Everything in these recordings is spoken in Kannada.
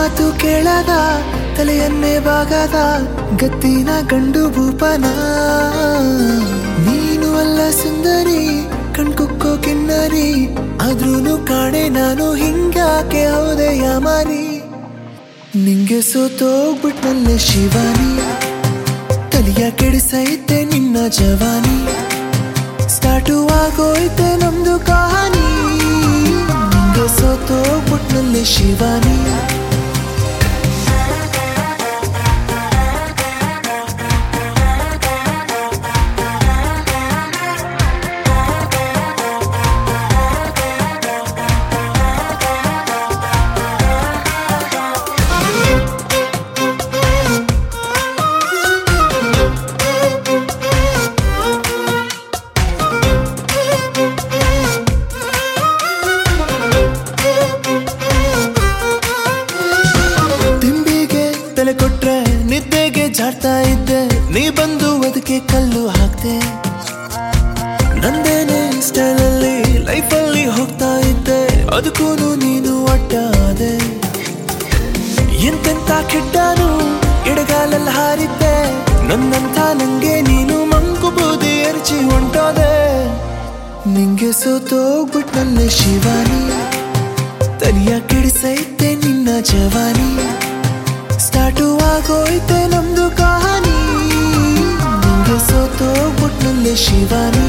ಮಾತು ಕೇಳದ ತಲೆಯನ್ನೇ ಬಾಗದ ಗತ್ತಿನ ಗಂಡು ಭೂಪನ ನೀನು ಅಲ್ಲ ಸುಂದರಿ ಕಣ್ಕುಕ್ಕೋ ಕಿನ್ನರಿ ಆದ್ರೂನು ಕಾಣೆ ನಾನು ಹಿಂಗಾಕೆ ಹೌದೆ ಯಾಮಾರಿ ನಿಂಗೆ ಸೋತೋಗ್ಬಿಟ್ನಲ್ಲೇ ಶಿವಾನಿ ತಲಿಯ ಕೆಡಿಸೈತೆ ನಿನ್ನ ಜವಾನಿ ಸ್ಟಾರ್ಟು ಆಗೋಯ್ತೆ ನಮ್ದು ಕಹಾನಿ ನಿಂಗೆ ಸೋತೋಗ್ಬಿಟ್ನಲ್ಲೇ ಶಿವಾನಿ ತಿಂಬಿಗೆ ತಲೆ ಕೊಟ್ರೆ ನಿದ್ದೆಗೆ ಜಾಡ್ತಾ ಇದ್ದೆ ನೀ ಬಂದು ಅದಕ್ಕೆ ಕಲ್ಲು ಹಾಕ್ತೆ ನಂದೇನೆ ಸ್ಟೈಲಲ್ಲಿ ಲೈಫಲ್ಲಿ ಹೋಗ್ತಾ ಇದ್ದೆ ಅದಕ್ಕೂ ನೀನು ಅಡ್ಡ ಆದೆ ಎಂತೆಂತ ಕೆಟ್ಟಾನು ಎಡಗಾಲಲ್ಲಿ ಹಾರಿದ್ದೆ ನನ್ನಂಥ ನಂಗೆ ನೀನು ಮಂಕು ಬೂದಿ ಎರಚಿ ಹೊಂಟೋದೆ ನಿಂಗೆ ಸೋತೋಗ್ಬಿಟ್ನಲ್ಲೇ ಶಿವಾನಿ ತಲಿಯ ಕೆಡಿಸೈತೆ ನಿನ್ನ ಜವಾನಿ ಸ್ಟಾರ್ಟು ಆಗೋಯ್ತೆ ನಮ್ದು ಕಹಾನಿ ನಿಂಗೆ ಸೋತೋಗ್ಬಿಟ್ನಲ್ಲೇ ಶಿವಾನಿ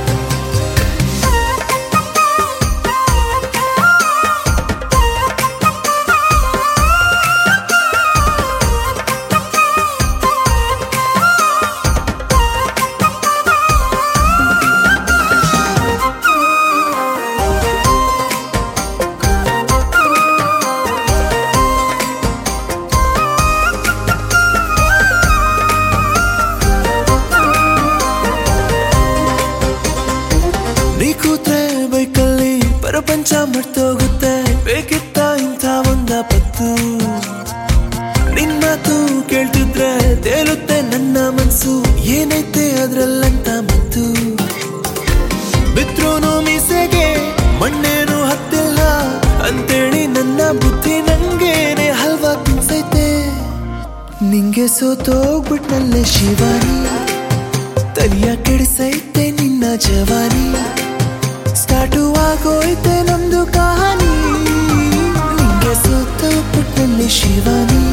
ನೀ ಕೂತ್ರೆ ಬೈಕಲ್ಲಿ ಪ್ರಪಂಚ ಮರ್ತೋಗುತ್ತೆ ಬೇಕಿತ್ತ ಇಂಥ ಒಂದ ಪತ್ತು ನಿನ್ ಮಾತು ಕೇಳ್ತಿದ್ರೆ ತೇಲುತ್ತೆ ನನ್ನ ಮನ್ಸು ಏನೈತೆ ಅದ್ರಲ್ಲಂತ ಮತ್ತು ಬಿದ್ರೂನು ಮೀಸೆಗೆ ಮಣ್ಣೇನು ಹತ್ತಿಲ್ಲ ಅಂತೇಳಿ ನನ್ನ ಬುದ್ಧಿ ನಂಗೇನೆ ಹಲ್ವಾ ತಿನ್ಸೈತೆ ನಿಂಗೆ ಸೋತೋಗ್ಬಿಟ್ನಲ್ಲೇ ಶಿವಾನಿ ತಲಿಯ ಕೆಡಿಸೈತೆ ನಿನ್ನ ಜವಾನಿ ಸ್ಟಾರ್ಟು ಆಗೋಯ್ತೆ ನಮ್ದು ಕಹಾನಿ ನಿಂಗೆ ಸೋತೋಗ್ಬಿಟ್ನಲ್ಲಿ ಶಿವಾನಿ